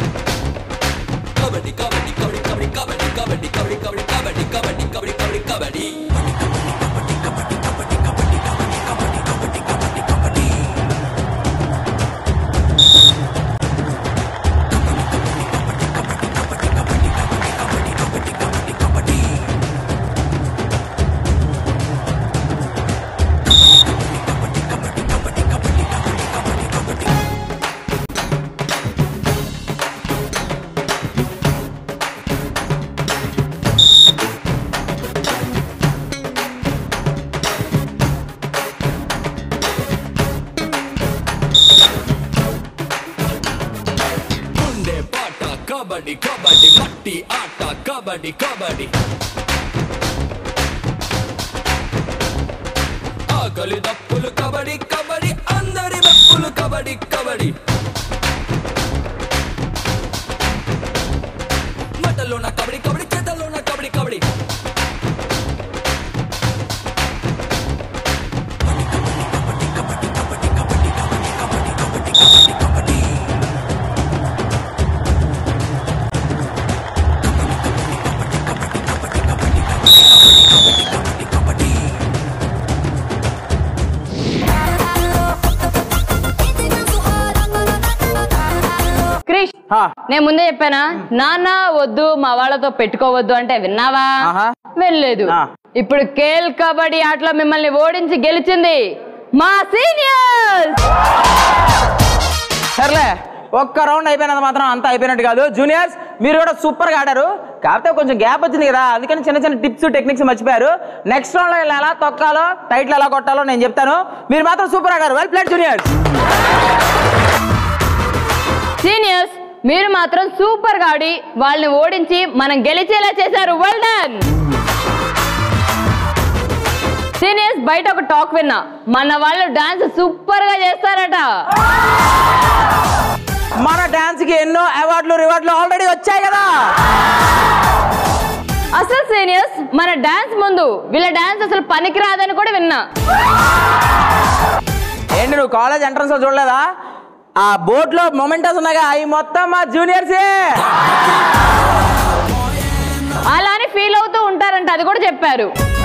కబడ్డీ కబడ్డీ కబడ్డీ కబడ్డీ కబడ్డీ కబడ్డీ కబడ్డీ కబడ్డీ కబడ్డీ కబడ్డీ కబడ్డీ కబడ్డీ కబడ్డీ గుండె పాట కబడ్డీ కబడ్డీ మట్టి ఆట కబడ్డీ కబడ్డీ ఆకలి దప్పులు కబడ్డీ కబడ్డీ అందరి దప్పులు కబడ్డీ కబడ్డీ మటలోన కబడ్డీ కబడ్డీ చేతల్లోన కబడ్డీ కబడ్డీ క్రిష్ నేను ముందే చెప్పానా నాన్న వద్దు మా వాళ్ళతో పెట్టుకోవద్దు అంటే విన్నావా వినలేదు ఇప్పుడు కేల్ కబడ్డీ ఆటలో మిమ్మల్ని ఓడించి గెలిచింది మా సీనియర్స్ సర్లే ఒక్క రౌండ్ అయిపోయినంత మాత్రం అంతా అయిపోయినట్టు కాదు జూనియర్స్ మీరు కూడా సూపర్గా ఆడారు కాకపోతే కొంచెం గ్యాప్ వచ్చింది కదా అందుకని చిన్న చిన్న టిప్స్ టెక్నిక్స్ మర్చిపోయారు నెక్స్ట్ రౌండ్లో ఇలా ఎలా తొక్కాలో టైట్లు ఎలా కొట్టాలో నేను చెప్తాను మీరు మాత్రం సూపర్ ఆడారు వెల్ ప్లేట్ జూనియర్స్ సీనియర్స్ మీరు మాత్రం సూపర్ గా ఆడి వాళ్ళని ఓడించి మనం గెలిచేలా చేశారు వెల్ డన్ సీనియర్స్ బయట ఒక టాక్ విన్నా మన వాళ్ళు డాన్స్ సూపర్ గా చేస్తారట మన డాన్స్ కి ఎన్నో అవార్డులు రివార్డులు ఆల్రెడీ వచ్చాయి కదా అసలు సీనియర్స్ మన డాన్స్ ముందు వీళ్ళ డాన్స్ అసలు పనికిరాదని కూడా విన్నా ఏంటి నువ్వు కాలేజ్ ఎంట్రన్స్ లో చూడలేదా ఆ బోట్ లో మొమెంటస్ ఉన్నాగా అవి మొత్తం మా జూనియర్సే అలా అని ఫీల్ అవుతూ ఉంటారంట అది కూడా చెప్పారు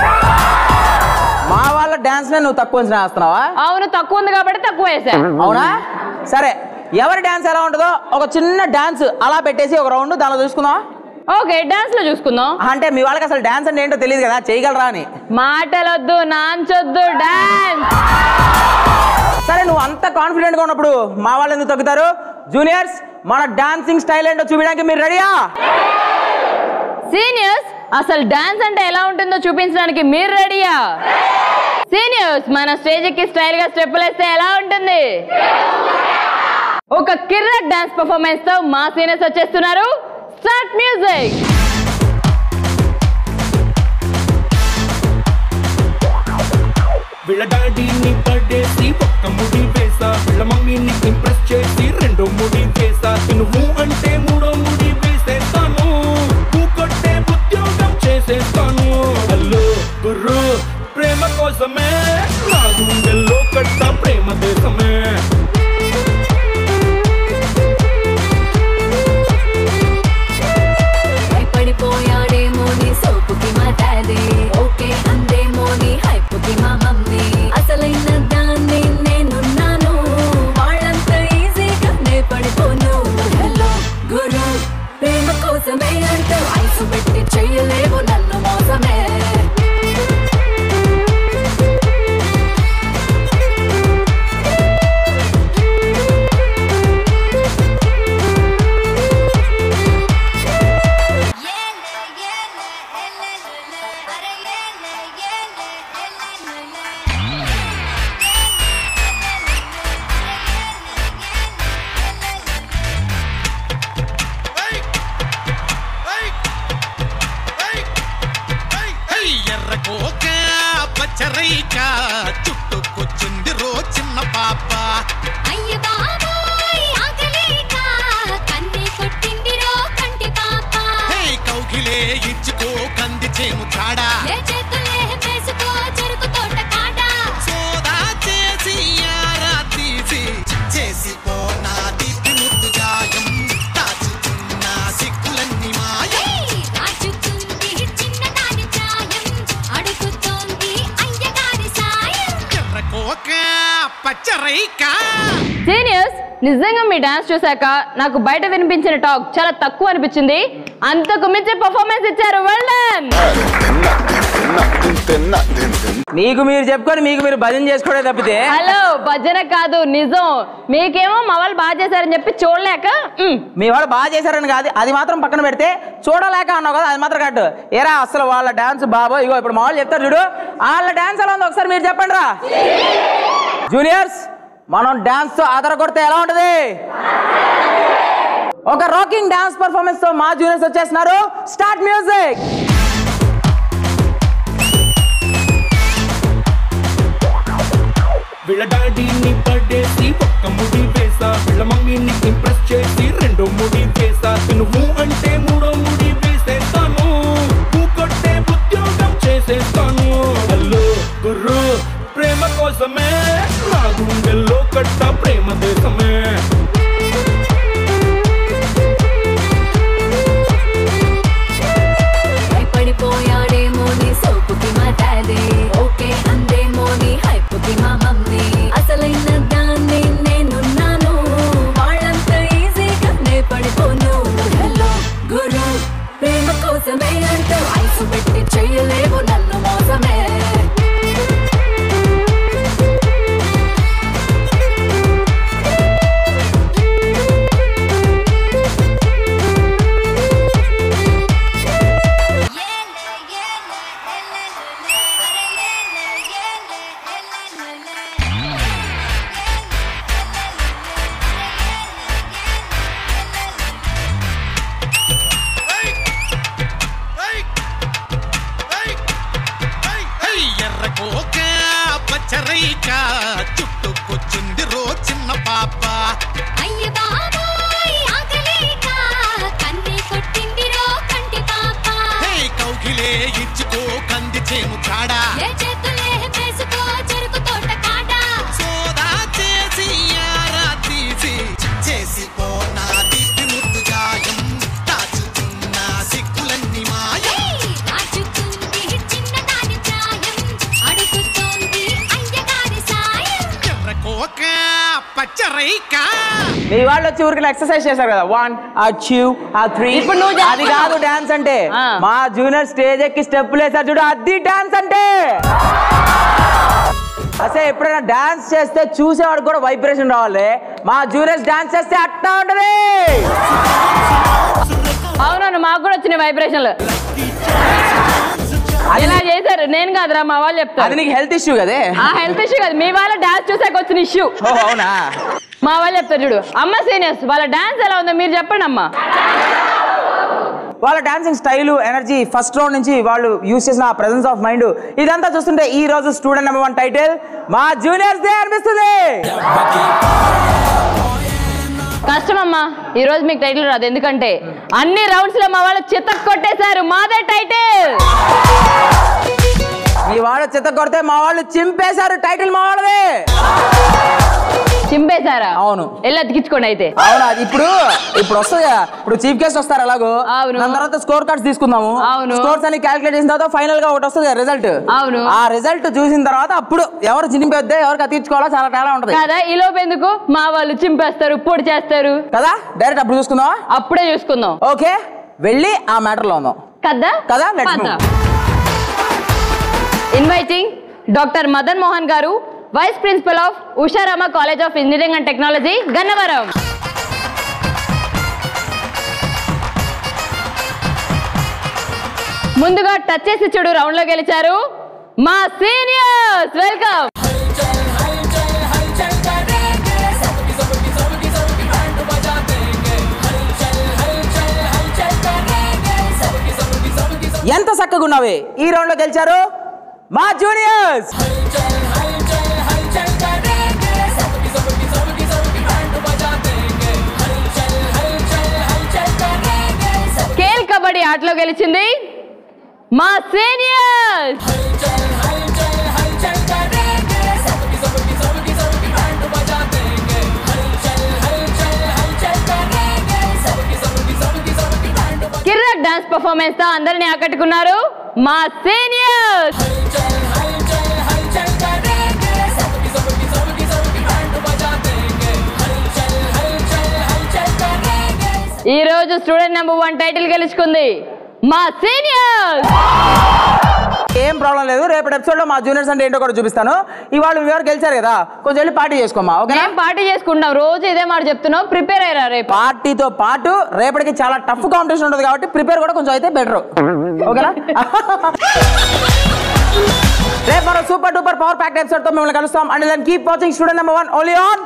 మా వాళ్ళ డాన్స్ నువ్వు తక్కువ అంచనా వేస్తున్నావా అవును తక్కువ ఉంది కాబట్టి తక్కువ వేసా అవునా సరే ఎవరి డాన్స్ ఎలా ఉంటుందో ఒక చిన్న డాన్స్ అలా పెట్టేసి ఒక రౌండ్ దానిలో చూసుకుందాం ఓకే డాన్స్ లో చూసుకుందాం అంటే మీ వాళ్ళకి అసలు డాన్స్ అంటే ఏంటో తెలియదు కదా చేయగలరా అని మాటలొద్దు నాంచొద్దు డాన్స్ సరే నువ్వు అంత కాన్ఫిడెంట్ గా ఉన్నప్పుడు మా వాళ్ళు ఎందుకు తగ్గుతారు జూనియర్స్ మన డాన్సింగ్ స్టైల్ ఏంటో చూపించడానికి మీరు రెడీయా సీనియర్స్ అసలు డాన్స్ అంటే ఎలా ఉంటుందో చూపించడానికి మీరు రెడీయా సీనియర్స్ మన స్టేజ్ కి స్టైల్ గా స్టెప్పులు వేస్తే ఎలా ఉంటుంది ఒక కిర్రక్ డాన్స్ పర్ఫార్మెన్స్ తో మా సీనియర్స్ వచ్చేస్తున్నారు స్టార్ట్ మ్యూజిక్ వీళ్ళ డాడీని పడేసి ఒక్క ముడి వేసా వీళ్ళ మమ్మీని ఇంప్రెస్ చేసి రెండో ముడి వేసా నువ్వు అంటే మూడో ముడి వేసేస్తాను నువ్వు కొట్టే ఉద్యోగం చేసేస్తాను హలో గుర్రు ప్రేమ కోసమే నా గుండెల్లో కట్ట ప్రేమ దేశమే పడిపోయాడేమో నీ సోపుకి మా డాడీ ఓకే అందేమో నీ హైపుకి మా మమ్మీ అసలైన దాన్ని నేనున్నాను వాళ్ళంత ఈజీగా నే పడిపోను హలో గురు ప్రేమ కోసమే అంటూ ఐసు పెట్టి చెయ్యలేవు నన్ను మోసమే ఎర్ర కోక పచ్చరైక చుట్టుకొచ్చింది రో చిన్న పాప అయ్య బాబోయ్ ఆకలేక కన్నే కొట్టిందిరో కంటి పాప హే కౌగిలే ఇచ్చుకో కంది చేను చాడా ఏ చేతులే వేసుకో చెరుకు తోట కాడ సోదా చేసి యారా తీసి చేసి పోనాది ముద్దు గాయం దాచుకున్న సిగ్గులన్నీ మాయం ఏయ్, రాజుకుంది చిన్నదాని ప్రాయం అడుగు పచ్చరైకా సీనియర్స్ నిజంగా మీ డాన్స్ చూశాక నాకు బయట వినిపించిన టాక్ చాలా తక్కువ అనిపించింది అంతకు మించి పర్ఫార్మెన్స్ ఇచ్చారు వెల్ డన్ మీకు మీరు చెప్పుకొని మీకు మీరు భజన చేసుకోవడే తప్పితే హలో భజన కాదు నిజం మీకేమో మా వాళ్ళు బాగా చేశారని చెప్పి చూడలేక మ్, మీ వాడు బాగా చేశారని కాదు అది మాత్రం పక్కన పెడితే చూడలేక అన్నావు కదా అది మాత్రం కట్టు ఏరా అసలు వాళ్ళ డాన్స్ బాబో ఇగో ఇప్పుడు మా వాళ్ళు చెప్తారు చూడు వాళ్ళ డాన్స్ ఎలా ఉందో ఒకసారి మీరు చెప్పండి రా జూనియర్స్ మనం డాన్స్ తో ఆధార కొడితే ఎలా ఉంటది ఒక రాకింగ్ డాన్స్ పర్ఫార్మెన్స్ తో మా జూనియర్స్ వచ్చేస్తున్నారు స్టార్ట్ మ్యూజిక్ వీళ్ళ డాడీని పడేసి ఒక్క ముడి వేసా వీళ్ళ మమ్మీని ఇంప్రెస్ చేసి రెండో ముడి వేసా నువ్వు అంటే మూడో ముడి వేసేస్తాను నువ్వు కొట్టే ఉద్యోగం చేసేస్తాను హలో గుర్రు ప్రేమ కోసమే నా గుండెల్లో కట్ట ప్రేమ దేశమే పడిపోయాడేమో నీ సోపుకి మా డాడీ ఓకే అందేమో నీ హైపుకి మా మమ్మీ అసలైన దాన్ని నేనున్నాను వాళ్ళంత ఈజీగా నే పడిపోను హలో గురు ప్రేమ కోసమే అంటూ ఐసు పెట్టి చేయలేవు నన్ను మోసమే ఎర్ర కోక పచ్చరైక చుట్టుకొచ్చింది రో చిన్న పాప అయ్య బాబోయ్ ఆకలేక కన్నే కొట్టిందిరో కంటి పాప హే కౌగిలే ఇచ్చుకో కంది చేను చాడా ఏ చేతులే చేసుకో చెరుకు తోట కాడ సోదా చేసి యారా తీసి చేసి పోనా దిద్ది ముద్దు గాయం దాచుకున్న సిగ్గులన్నీ మాయం ఏయ్, రాజుకుంది చిన్నదాని ప్రాయం అడుగుతోంది అయ్యగారి సాయం ఎర్ర కోక పచ్చరైక మీ వాళ్ళు వచ్చి ఊరికి ఎక్సర్సైజ్ చేశారు కదా వన్ ఆ టూ ఆ త్రీ ఇప్పుడు నువ్వు అది చేస్తున్నావు. కాదు డాన్స్ అంటే ఆ. మా జూనియర్ స్టేజ్ ఎక్కి స్టెప్పులు వేసారు చూడు అది డాన్స్ అంటే అసలు ఎప్పుడైనా డాన్స్ చేస్తే చూసేవాడు కూడా వైబ్రేషన్ రావాలి మా జూనియర్స్ డాన్స్ చేస్తే అట్టా ఉంటది అవునవును మాకు కూడా వచ్చినాయి వైబ్రేషన్లు ఇలా చేశారు నేను కాదురా మా వాళ్ళు చెప్తారు అది నీకు హెల్త్ ఇష్యూ కదే ఆ హెల్త్ ఇష్యూ కాదు మీ వాళ్ళ డాన్స్ చూసాక వచ్చిన ఇష్యూ ఓ అవునా మా వాళ్ళు చెప్తారు చూడు అమ్మ సీనియర్స్ వాళ్ళ డాన్స్ ఎలా ఉందో మీరు చెప్పండి అమ్మా వాళ్ళ dancing style energy first round నుంచి వాళ్ళు యూస్ చేసిన ప్రెసెన్స్ ఆఫ్ మైండ్ ఇదంతా చూస్తుంటే ఈ రోజు స్టూడెంట్ నెంబర్ వన్ టైటిల్ మా జూనియర్స్ దే అనిపిస్తుంది కష్టం అమ్మా ఈ రోజు మీకు టైటిల్ రాదు ఎందుకంటే అన్ని రౌండ్స్ లో మా వాళ్ళు చిత్త కొట్టేశారు మాదే టైటిల్ మీ వాళ్ళు చెత్త కొడితే మా వాళ్ళు చింపేశారు టైటిల్ మా వాళ్ళదే చింపేశారా అవును వెళ్ళి అతికించుకోండి అయితే అవును అది ఇప్పుడు ఇప్పుడు వస్తుంది కదా ఇప్పుడు చీఫ్ గెస్ట్ వస్తారు ఎలాగో అవును. దాని తర్వాత స్కోర్ కార్డ్స్ తీసుకుందాము అవును. స్కోర్స్ అని క్యాలిక్యులేట్ చేసిన తర్వాత ఫైనల్ గా ఒకటి వస్తుంది రిజల్ట్ అవును. ఆ రిజల్ట్ చూసిన తర్వాత అప్పుడు ఎవరు చింపేద్దే ఎవరికి అతికించుకోవాలో చాలా తేడా ఉంటది కదా ఈ లోపు ఎందుకు మా వాళ్ళు చింపేస్తారు పొడి చేస్తారు కదా డైరెక్ట్ అప్పుడు చూసుకుందామా అప్పుడే చూసుకుందాం ఓకే వెళ్ళి ఆ మ్యాటర్ లో ఉందాం కదా కదా let's inviting doctor Madan Mohan గారు vice principal of Usharama college of engineering and technology Gannavaram ముందుగా టచ్ చేసి చూడు రౌండ్ లో గెలిచారు మా సీనియర్స్ వెల్కమ్ ఎంత చక్కగా ఉన్నావే ఈ రౌండ్ లో గెలిచారు మా జూనియర్స్ కేల్ కబడ్డీ ఆటలో గెలిచింది మా సీనియర్స్ కిర్రక్ డాన్స్ పర్ఫార్మెన్స్ తో అందరిని ఆకట్టుకున్నారు మా సీనియర్స్ రోజు స్టూడెంట్ నెంబర్ వన్ టైటిల్ గెలుచుకుంది మా సీనియర్స్ ఏం ప్రాబ్లం లేదు రేపటి ఎపిసోడ్ లో మా జూనియర్స్ అంటే ఏంటో కూడా చూపిస్తాను ఇవాళ ఎవరు గెలిచారు కదా కొంచెం వెళ్ళి పార్టీ చేసుకోమా ఓకే మేము పార్టీ చేసుకుంటాం రోజు ఇదే మాట చెప్తున్నావు ప్రిపేర్ అయ్యారా రేపు పార్టీతో పాటు రేపటికి చాలా టఫ్ కాంపిటీషన్ ఉంటుంది కాబట్టి ప్రిపేర్ కూడా కొంచెం అయితే బెటర్ ఓకేనా రేపు మరో super duper power pack episode తో మిమ్మల్ని కలుస్తాం and then keep watching student number one only on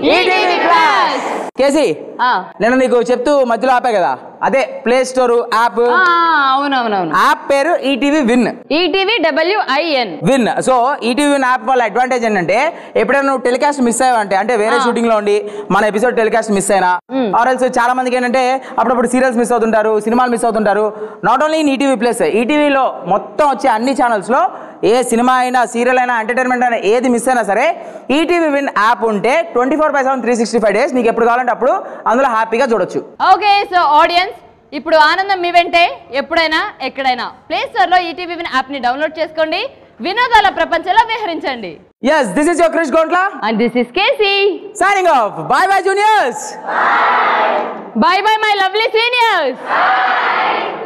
KC నేను నీకు చెప్తూ మధ్యలో ఆపా కదా అదే ప్లే స్టోర్ యాప్ అవునవునవును యాప్ పేరు ETV win ETV W I N win so ETV win app వల్ల అడ్వాంటేజ్ ఏంటంటే ఎప్పుడైనా నువ్వు టెలికాస్ట్ మిస్ అయ్యావంటే అంటే వేరే షూటింగ్ లో ఉండి మన ఎపిసోడ్ టెలికాస్ట్ మిస్ అయినా ఆర్ఎల్స్ చాలా మందికి ఏంటంటే అప్పుడప్పుడు సీరియల్స్ మిస్ అవుతుంటారు సినిమాలు మిస్ అవుతుంటారు not only in ETV plus ఈటీవీలో మొత్తం వచ్చే అన్ని ఛానల్స్ లో ఏ సినిమా అయినా సీరియల్ అయినా ఎంటర్టైన్మెంట్ అయినా ఏది మిస్ అయినా సరే ఈటీవీ విన్ యాప్ ఉంటే twenty four by seven three sixty five days నీకు ఎప్పుడు కావాలంటే అప్పుడు అందులో హ్యాపీగా చూడొచ్చు ఓకే సో ఆడియన్స్ ఇప్పుడు ఆనందం మీ వెంటే ఎప్పుడైనా ఎక్కడైనా ప్లే స్టోర్ లో ఈటీవీ విన్ యాప్ ని డౌన్లోడ్ చేసుకోండి వినోదాల ప్రపంచంలో విహరించండి yes this is your Krish Gontla and this is KC signing off bye bye juniors bye bye my lovely seniors